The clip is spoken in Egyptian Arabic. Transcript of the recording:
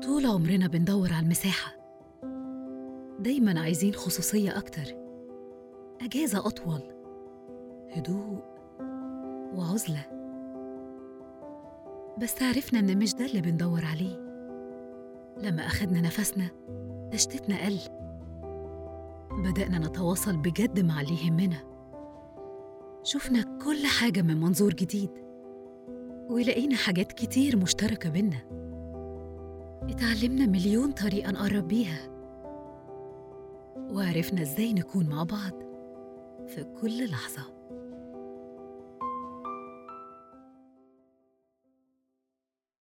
طول عمرنا بندور على المساحة دايما عايزين خصوصية أكتر أجازة أطول هدوء وعزلة بس عرفنا إن مش ده اللي بندور عليه لما أخدنا نفسنا تشتتنا قل بدأنا نتواصل بجد مع اللي يهمنا شفنا كل حاجة من منظور جديد ولقينا حاجات كتير مشتركة بينا اتعلمنا مليون طريقة نقرب بيها وعرفنا ازاي نكون مع بعض في كل لحظه